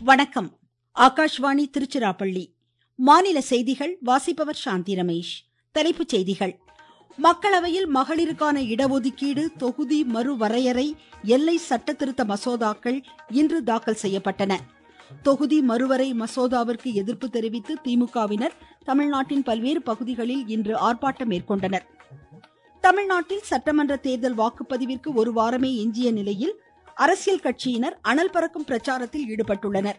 வணக்கம் ஆகாஷ்வாணி திருச்சிராப்பள்ளி மாநில செய்திகள் வாசிப்பவர் சாந்தி ரமேஷ் தலைப்புச் செய்திகள் மக்களவையில் மகளிருக்கான இடஒதுக்கீடு தொகுதி மறுவரையறை எல்லை சட்ட திருத்த மசோதாக்கள் இன்று தாக்கல் செய்யப்பட்டன தொகுதி மறுவரை மசோதாவிற்கு எதிர்ப்பு தெரிவித்து திமுகவினர் தமிழ்நாட்டின் பல்வேறு பகுதிகளில் இன்று ஆர்ப்பாட்டம் மேற்கொண்டனர் தமிழ்நாட்டில் சட்டமன்ற தேர்தல் வாக்குப்பதிவிற்கு ஒரு வாரமே எஞ்சிய நிலையில் அரசியல் கட்சியினர் அனல் பறக்கும் பிரச்சாரத்தில் ஈடுபட்டுள்ளனர்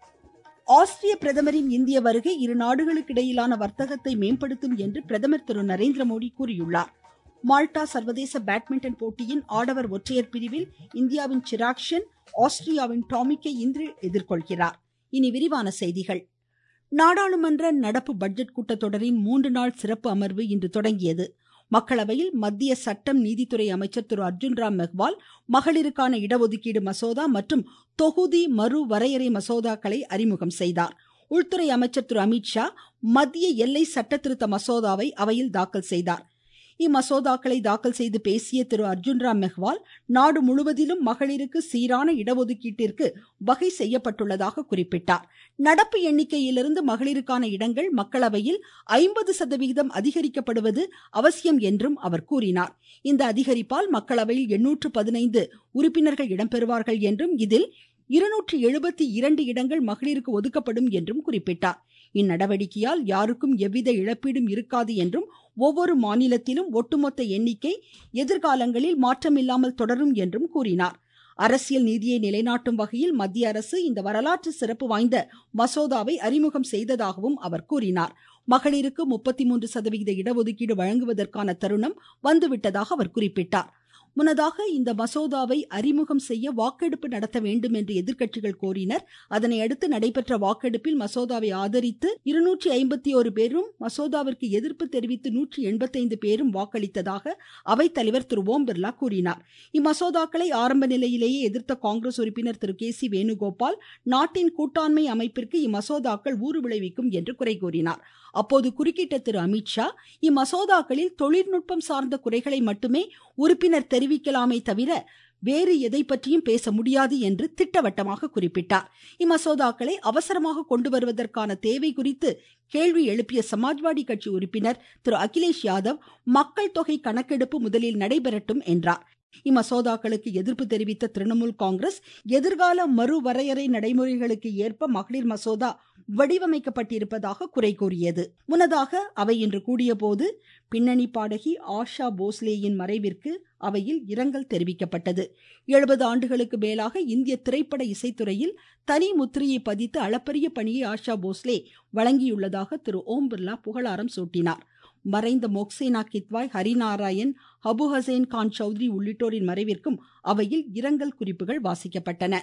ஆஸ்திரிய பிரதமரின் இந்திய வருகை இரு நாடுகளுக்கிடையிலான வர்த்தகத்தை மேம்படுத்தும் என்று பிரதமர் திரு நரேந்திர மோடி கூறியுள்ளார் மால்டா சர்வதேச பேட்மிண்டன் போட்டியின் ஆடவர் ஒற்றையர் பிரிவில் இந்தியாவின் சிராக் ஷென் ஆஸ்திரியாவின் டாமிக்கை இன்று எதிர்கொள்கிறார் இனி விரிவான செய்திகள் நாடாளுமன்ற நடப்பு பட்ஜெட் கூட்டத்தொடரின் மூன்று நாள் சிறப்பு அமர்வு இன்று தொடங்கியது மக்களவையில் மத்திய சட்டம் நீதித்துறை அமைச்சர் திரு அர்ஜுன் ராம் மெஹ்வால் மகளிருக்கான இடஒதுக்கீடு மசோதா மற்றும் தொகுதி மறு வரையறை மசோதாக்களை அறிமுகம் செய்தார் உள்துறை அமைச்சர் திரு அமித்ஷா மத்திய எல்லை சட்ட திருத்த மசோதாவை அவையில் தாக்கல் செய்தார் இம்மசோதாக்களை தாக்கல் செய்து பேசிய திரு அர்ஜுன் ராம் மெஹ்வால் நாடு முழுவதிலும் மகளிருக்கு சீரான இடஒதுக்கீட்டிற்கு வகை செய்யப்பட்டுள்ளதாக குறிப்பிட்டார் நடப்பு எண்ணிக்கையிலிருந்து மகளிருக்கான இடங்கள் மக்களவையில் ஐம்பது சதவிகிதம் அதிகரிக்கப்படுவது அவசியம் என்றும் அவர் கூறினார் இந்த அதிகரிப்பால் மக்களவையில் எண்ணூற்று பதினைந்து உறுப்பினர்கள் இடம்பெறுவார்கள் என்றும் இதில் இருநூற்றி எழுபத்தி இரண்டு இடங்கள் மகளிருக்கு ஒதுக்கப்படும் என்றும் குறிப்பிட்டார் இந்நடவடிக்கையால் யாருக்கும் எவ்வித இழப்பீடும் இருக்காது என்றும் ஒவ்வொரு மாநிலத்திலும் ஒட்டுமொத்த எண்ணிக்கை எதிர்காலங்களில் மாற்றமில்லாமல் தொடரும் என்றும் கூறினார் அரசியல் நீதியை நிலைநாட்டும் வகையில் மத்திய அரசு இந்த வரலாற்று சிறப்பு வாய்ந்த மசோதாவை அறிமுகம் செய்ததாகவும் அவர் கூறினார் மகளிருக்கு முப்பத்தி மூன்று சதவிகித இடஒதுக்கீடு வழங்குவதற்கான தருணம் வந்துவிட்டதாக அவர் குறிப்பிட்டார் முன்னதாக இந்த மசோதாவை அறிமுகம் செய்ய வாக்கெடுப்பு நடத்த வேண்டும் என்று எதிர்க்கட்சிகள் கோரினர் அதனை அடுத்து நடைபெற்ற வாக்கெடுப்பில் மசோதாவை ஆதரித்து இருநூற்றி ஐம்பத்தி ஒரு பேரும் மசோதாவிற்கு எதிர்ப்பு தெரிவித்து நூற்றி எண்பத்தைந்து பேரும் வாக்களித்ததாக அவைத்தலைவர் திரு ஓம் பிர்லா கூறினார் இம்மசோதாக்களை ஆரம்ப நிலையிலேயே எதிர்த்த காங்கிரஸ் உறுப்பினர் திரு கே சி வேணுகோபால் நாட்டின் கூட்டாண்மை அமைப்பிற்கு இம்மசோதாக்கள் ஊறு விளைவிக்கும் என்று குறை கூறினார் அப்போது குறுக்கிட்ட திரு அமித்ஷா இம்மசோதாக்களில் தொழில்நுட்பம் சார்ந்த குறைகளை மட்டுமே உறுப்பினர் தெரிவிக்கலாமே தவிர வேறு எதை பற்றியும் பேச முடியாது என்று திட்டவட்டமாக குறிப்பிட்டார் இம்மசோதாக்களை அவசரமாக கொண்டு வருவதற்கான தேவை குறித்து கேள்வி எழுப்பிய சமாஜ்வாடி கட்சி உறுப்பினர் திரு அகிலேஷ் யாதவ் மக்கள் தொகை கணக்கெடுப்பு முதலில் நடைபெறட்டும் என்றார் இம்மசோதாக்களுக்கு எதிர்ப்பு தெரிவித்த திரிணாமுல் காங்கிரஸ் எதிர்கால மறுவரையறை நடைமுறைகளுக்கு ஏற்ப மகளிர் மசோதா வடிவமைக்கப்பட்டிருப்பதாக குறை கூறியது முன்னதாக அவை இன்று கூடியபோது பின்னணி பாடகி ஆஷா போஸ்லேயின் மறைவிற்கு அவையில் இரங்கல் தெரிவிக்கப்பட்டது எழுபது ஆண்டுகளுக்கு மேலாக இந்திய திரைப்பட இசைத்துறையில் தனி முத்திரையை பதித்து அளப்பரிய பணியை ஆஷா போஸ்லே வழங்கியுள்ளதாக திரு ஓம் பிர்லா புகழாரம் சூட்டினார் மறைந்த மொக்சேனா கித்வாய் ஹரிநாராயண் அபு ஹசேன் கான் சௌத்ரி உள்ளிட்டோரின் மறைவிற்கும் அவையில் இரங்கல் குறிப்புகள் வாசிக்கப்பட்டன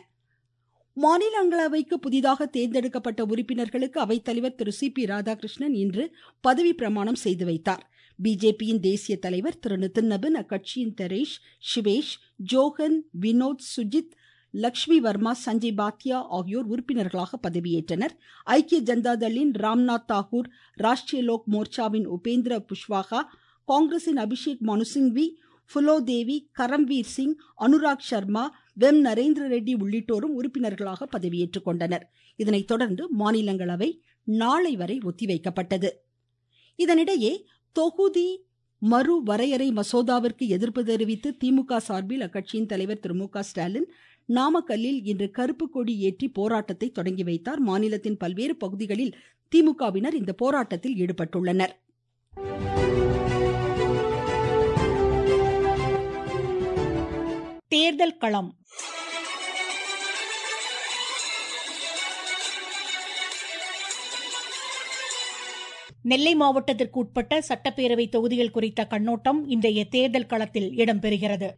மாநிலங்களவைக்கு புதிதாக தேர்ந்தெடுக்கப்பட்ட உறுப்பினர்களுக்கு அவைத்தலைவர் திரு சி பி ராதாகிருஷ்ணன் இன்று பதவி பிரமாணம் செய்து வைத்தார் பிஜேபியின் தேசிய தலைவர் திரு நிதின் நபின் அக்கட்சியின் தரேஷ் சிவேஷ் ஜோகன் வினோத் சுஜித் லக்ஷ்மி வர்மா சஞ்சய் பாத்தியா ஆகியோர் உறுப்பினர்களாக பதவியேற்றனர் ஐக்கிய ஜனதா தளின் ராம்நாத் தாகூர் ராஷ்டிரிய லோக் மோர்ச்சாவின் உபேந்திர புஷ்வாகா காங்கிரசின் அபிஷேக் மனுசிங்வி ஃபுலோ தேவி கரம்வீர் சிங் அனுராக் சர்மா வெம் நரேந்திர ரெட்டி உள்ளிட்டோரும் உறுப்பினர்களாக பதவியேற்றுக் கொண்டனர் இதனைத் தொடர்ந்து மாநிலங்களவை நாளை வரை ஒத்திவைக்கப்பட்டது இதனிடையே தொகுதி மறு வரையறை மசோதாவிற்கு எதிர்ப்பு தெரிவித்து திமுக சார்பில் அக்கட்சியின் தலைவர் திரு மு க ஸ்டாலின் நாமக்கல்லில் இன்று கருப்பு கொடி ஏற்றி போராட்டத்தை தொடங்கி வைத்தார் மாநிலத்தின் பல்வேறு பகுதிகளில் திமுகவினர் இந்த போராட்டத்தில் ஈடுபட்டுள்ளனர் தேர்தல் களம் நெல்லை மாவட்டத்திற்கு உட்பட்ட சட்டப்பேரவை தொகுதிகள் குறித்த கண்ணோட்டம் இன்றைய தேர்தல் களத்தில் இடம்பெறுகிறது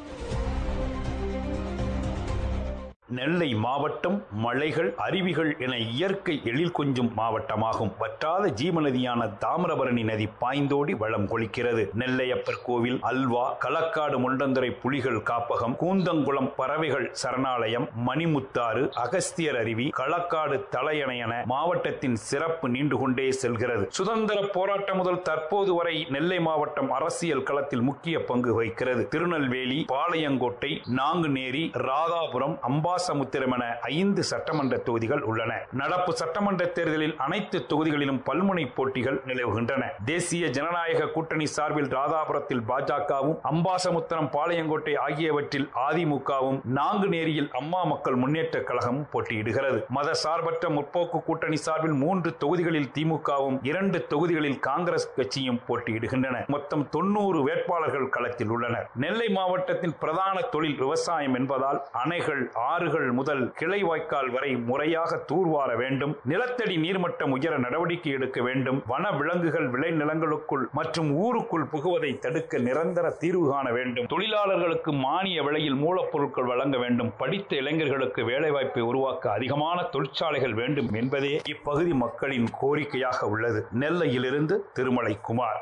நெல்லை மாவட்டம் மலைகள் அருவிகள் என இயற்கை எழில் கொஞ்சும் மாவட்டமாகும் வற்றாத ஜீவநதியான தாமிரபரணி நதி பாய்ந்தோடி வளம் கொளிக்கிறது நெல்லையப்பர் கோவில் அல்வா களக்காடு முண்டந்துறை புலிகள் காப்பகம் கூந்தங்குளம் பறவைகள் சரணாலயம் மணிமுத்தாறு அகஸ்தியர் அருவி களக்காடு தலையணை என மாவட்டத்தின் சிறப்பு நீண்டு கொண்டே செல்கிறது சுதந்திர போராட்டம் முதல் தற்போது வரை நெல்லை மாவட்டம் அரசியல் களத்தில் முக்கிய பங்கு வகிக்கிறது திருநெல்வேலி பாளையங்கோட்டை நாங்குநேரி ராதாபுரம் அம்பா அம்பாசமுத்திரம் என ஐந்து சட்டமன்ற தொகுதிகள் உள்ளன நடப்பு சட்டமன்ற தேர்தலில் அனைத்து தொகுதிகளிலும் பல்முனை போட்டிகள் நிலவுகின்றன தேசிய ஜனநாயக கூட்டணி சார்பில் ராதாபுரத்தில் பாஜகவும் அம்பாசமுத்திரம் பாளையங்கோட்டை ஆகியவற்றில் அதிமுகவும் நாங்குநேரியில் அம்மா மக்கள் முன்னேற்ற கழகமும் போட்டியிடுகிறது மத சார்பற்ற முற்போக்கு கூட்டணி சார்பில் மூன்று தொகுதிகளில் திமுகவும் இரண்டு தொகுதிகளில் காங்கிரஸ் கட்சியும் போட்டியிடுகின்றன மொத்தம் தொண்ணூறு வேட்பாளர்கள் களத்தில் உள்ளனர் நெல்லை மாவட்டத்தின் பிரதான தொழில் விவசாயம் என்பதால் அணைகள் ஆறுகள் முதல் கிளை வாய்க்கால் வரை முறையாக தூர்வார வேண்டும் நிலத்தடி நீர்மட்டம் உயர நடவடிக்கை எடுக்க வேண்டும் வன விலங்குகள் விளைநிலங்களுக்குள் மற்றும் ஊருக்குள் புகுவதை தடுக்க நிரந்தர தீர்வு காண வேண்டும் தொழிலாளர்களுக்கு மானிய விலையில் மூலப்பொருட்கள் வழங்க வேண்டும் படித்த இளைஞர்களுக்கு வேலைவாய்ப்பை உருவாக்க அதிகமான தொழிற்சாலைகள் வேண்டும் என்பதே இப்பகுதி மக்களின் கோரிக்கையாக உள்ளது நெல்லையிலிருந்து திருமலை குமார்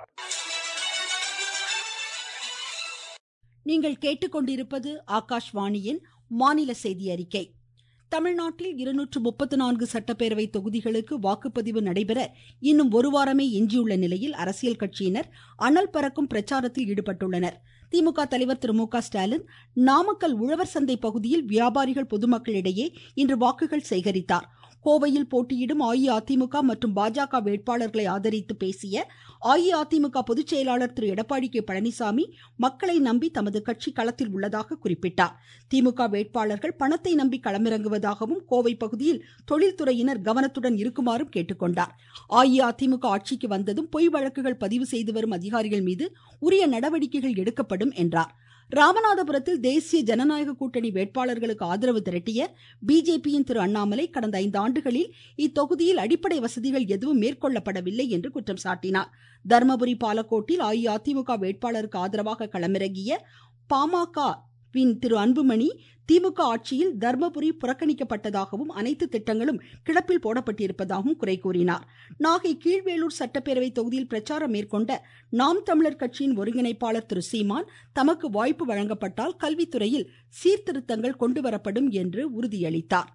நீங்கள் கேட்டுக்கொண்டிருப்பது ஆகாஷ்வாணியின் மாநில செய்தி அறிக்கை தமிழ்நாட்டில் இருநூற்று முப்பத்து நான்கு சட்டப்பேரவை தொகுதிகளுக்கு வாக்குப்பதிவு நடைபெற இன்னும் ஒரு வாரமே எஞ்சியுள்ள நிலையில் அரசியல் கட்சியினர் அனல் பறக்கும் பிரச்சாரத்தில் ஈடுபட்டுள்ளனர் திமுக தலைவர் திரு மு க ஸ்டாலின் நாமக்கல் உழவர் சந்தை பகுதியில் வியாபாரிகள் பொதுமக்களிடையே இன்று வாக்குகள் சேகரித்தார் கோவையில் போட்டியிடும் அஇஅதிமுக மற்றும் பாஜக வேட்பாளர்களை ஆதரித்து பேசிய அஇஅதிமுக பொதுச் செயலாளர் திரு எடப்பாடி கே பழனிசாமி மக்களை நம்பி தமது கட்சி களத்தில் உள்ளதாக குறிப்பிட்டார் திமுக வேட்பாளர்கள் பணத்தை நம்பி களமிறங்குவதாகவும் கோவை பகுதியில் தொழில்துறையினர் கவனத்துடன் இருக்குமாறும் கேட்டுக்கொண்டார் அஇஅதிமுக ஆட்சிக்கு வந்ததும் பொய் வழக்குகள் பதிவு செய்து வரும் அதிகாரிகள் மீது உரிய நடவடிக்கைகள் எடுக்கப்படும் என்றார் ராமநாதபுரத்தில் தேசிய ஜனநாயக கூட்டணி வேட்பாளர்களுக்கு ஆதரவு திரட்டிய பிஜேபியின் திரு அண்ணாமலை கடந்த ஐந்து ஆண்டுகளில் இத்தொகுதியில் அடிப்படை வசதிகள் எதுவும் மேற்கொள்ளப்படவில்லை என்று குற்றம் சாட்டினார் தர்மபுரி பாலக்கோட்டில் அஇஅதிமுக வேட்பாளருக்கு ஆதரவாக களமிறங்கிய பாமக வின் திரு அன்புமணி திமுக ஆட்சியில் தர்மபுரி புறக்கணிக்கப்பட்டதாகவும் அனைத்து திட்டங்களும் கிடப்பில் போடப்பட்டிருப்பதாகவும் குறை கூறினார் நாகை கீழ்வேலூர் சட்டப்பேரவை தொகுதியில் பிரச்சாரம் மேற்கொண்ட நாம் தமிழர் கட்சியின் ஒருங்கிணைப்பாளர் திரு சீமான் தமக்கு வாய்ப்பு வழங்கப்பட்டால் கல்வித்துறையில் சீர்திருத்தங்கள் கொண்டுவரப்படும் என்று உறுதியளித்தார்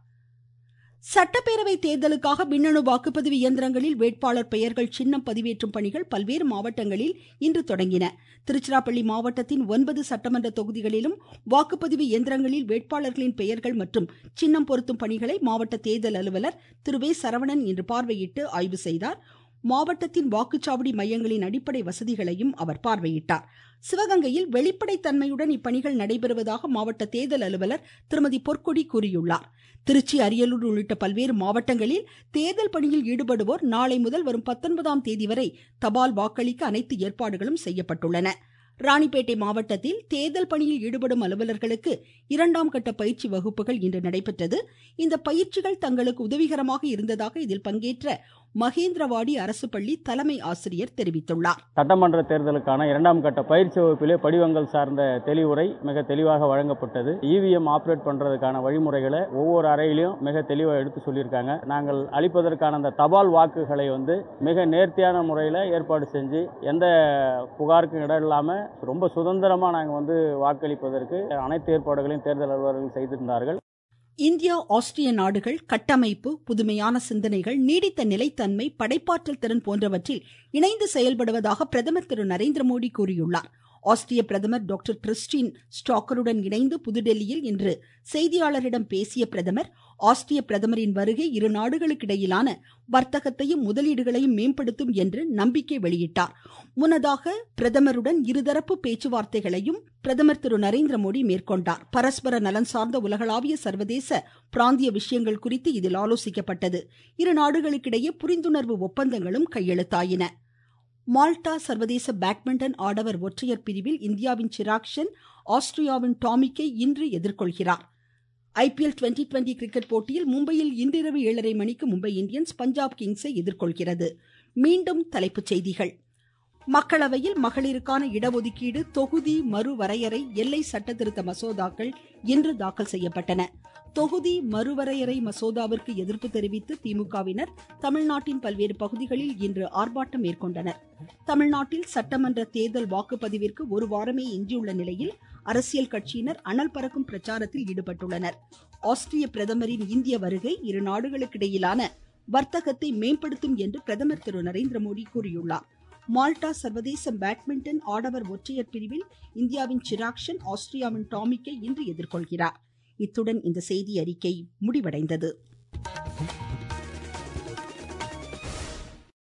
சட்டப்பேரவை தேர்தலுக்காக மின்னணு வாக்குப்பதிவு இயந்திரங்களில் வேட்பாளர் பெயர்கள் சின்னம் பதிவேற்றும் பணிகள் பல்வேறு மாவட்டங்களில் இன்று தொடங்கின திருச்சிராப்பள்ளி மாவட்டத்தின் ஒன்பது சட்டமன்ற தொகுதிகளிலும் வாக்குப்பதிவு இயந்திரங்களில் வேட்பாளர்களின் பெயர்கள் மற்றும் சின்னம் பொருத்தும் பணிகளை மாவட்ட தேர்தல் அலுவலர் திரு வே சரவணன் இன்று பார்வையிட்டு ஆய்வு செய்தார் மாவட்டத்தின் வாக்குச்சாவடி மையங்களின் அடிப்படை வசதிகளையும் அவர் பார்வையிட்டார் சிவகங்கையில் வெளிப்படைத்தன்மையுடன் இப்பணிகள் நடைபெறுவதாக மாவட்ட தேர்தல் அலுவலர் திருமதி பொற்கொடி கூறியுள்ளார் திருச்சி அரியலூர் உள்ளிட்ட பல்வேறு மாவட்டங்களில் தேர்தல் பணியில் ஈடுபடுவோர் நாளை முதல் வரும் பத்தொன்பதாம் தேதி வரை தபால் வாக்களிக்க அனைத்து ஏற்பாடுகளும் செய்யப்பட்டுள்ளன ராணிப்பேட்டை மாவட்டத்தில் தேர்தல் பணியில் ஈடுபடும் அலுவலர்களுக்கு இரண்டாம் கட்ட பயிற்சி வகுப்புகள் இன்று நடைபெற்றது இந்த பயிற்சிகள் தங்களுக்கு உதவிகரமாக இருந்ததாக இதில் பங்கேற்ற மகேந்திரவாடி அரசு பள்ளி தலைமை ஆசிரியர் தெரிவித்துள்ளார் சட்டமன்ற தேர்தலுக்கான இரண்டாம் கட்ட பயிற்சி வகுப்பிலே படிவங்கள் சார்ந்த தெளிவுரை மிக தெளிவாக வழங்கப்பட்டது இவிஎம் ஆப்ரேட் பண்றதுக்கான வழிமுறைகளை ஒவ்வொரு அறையிலையும் மிக தெளிவாக எடுத்து சொல்லியிருக்காங்க நாங்கள் அளிப்பதற்கான அந்த தபால் வாக்குகளை வந்து மிக நேர்த்தியான முறையில் ஏற்பாடு செஞ்சு எந்த புகாருக்கும் இடம் இல்லாமல் ரொம்ப சுதந்திரமாக நாங்கள் வந்து வாக்களிப்பதற்கு அனைத்து ஏற்பாடுகளையும் தேர்தல் அலுவலர்கள் செய்திருந்தார்கள் இந்தியா ஆஸ்திரிய நாடுகள் கட்டமைப்பு புதுமையான சிந்தனைகள் நீடித்த நிலைத்தன்மை படைப்பாற்றல் திறன் போன்றவற்றில் இணைந்து செயல்படுவதாக பிரதமர் திரு நரேந்திர மோடி கூறியுள்ளார் ஆஸ்திரிய பிரதமர் டாக்டர் கிறிஸ்டின் ஸ்டாக்கருடன் இணைந்து புதுடெல்லியில் இன்று செய்தியாளரிடம் பேசிய பிரதமர் ஆஸ்திரிய பிரதமரின் வருகை இரு நாடுகளுக்கிடையிலான வர்த்தகத்தையும் முதலீடுகளையும் மேம்படுத்தும் என்று நம்பிக்கை வெளியிட்டார் முன்னதாக பிரதமருடன் இருதரப்பு பேச்சுவார்த்தைகளையும் பிரதமர் திரு நரேந்திர மோடி மேற்கொண்டார் பரஸ்பர நலன் சார்ந்த உலகளாவிய சர்வதேச பிராந்திய விஷயங்கள் குறித்து இதில் ஆலோசிக்கப்பட்டது இரு நாடுகளுக்கிடையே புரிந்துணர்வு ஒப்பந்தங்களும் கையெழுத்தாயின மால்டா சர்வதேச பேட்மிண்டன் ஆடவர் ஒற்றையர் பிரிவில் இந்தியாவின் சிராக் சென் ஆஸ்திரியாவின் டாமிக்கை இன்று எதிர்கொள்கிறார் ஐபிஎல் டுவெண்டி டுவெண்டி கிரிக்கெட் போட்டியில் மும்பையில் இன்றிரவு ஏழரை மணிக்கு மும்பை இந்தியன்ஸ் பஞ்சாப் கிங்ஸை எதிர்கொள்கிறது மீண்டும் தலைப்புச் செய்திகள் மக்களவையில் மகளிருக்கான இடஒதுக்கீடு தொகுதி மறுவரையறை எல்லை சட்டத்திருத்த மசோதாக்கள் இன்று தாக்கல் செய்யப்பட்டன தொகுதி மறுவரையறை மசோதாவிற்கு எதிர்ப்பு தெரிவித்து திமுகவினர் தமிழ்நாட்டின் பல்வேறு பகுதிகளில் இன்று ஆர்ப்பாட்டம் மேற்கொண்டனர் தமிழ்நாட்டில் சட்டமன்ற தேர்தல் வாக்குப்பதிவிற்கு ஒரு வாரமே எஞ்சியுள்ள நிலையில் அரசியல் கட்சியினர் அனல் பறக்கும் பிரச்சாரத்தில் ஈடுபட்டுள்ளனர் ஆஸ்திரிய பிரதமரின் இந்திய வருகை இரு நாடுகளுக்கிடையிலான வர்த்தகத்தை மேம்படுத்தும் என்று பிரதமர் திரு நரேந்திர மோடி கூறியுள்ளார் மால்டா சர்வதேச பேட்மிண்டன் ஆடவர் ஒற்றையர் பிரிவில் இந்தியாவின் சிராக்ஷன் ஆஸ்திரியாவின் டாமிக்கை இன்று எதிர்கொள்கிறார் இத்துடன் இந்த செய்தி அறிக்கை முடிவடைந்தது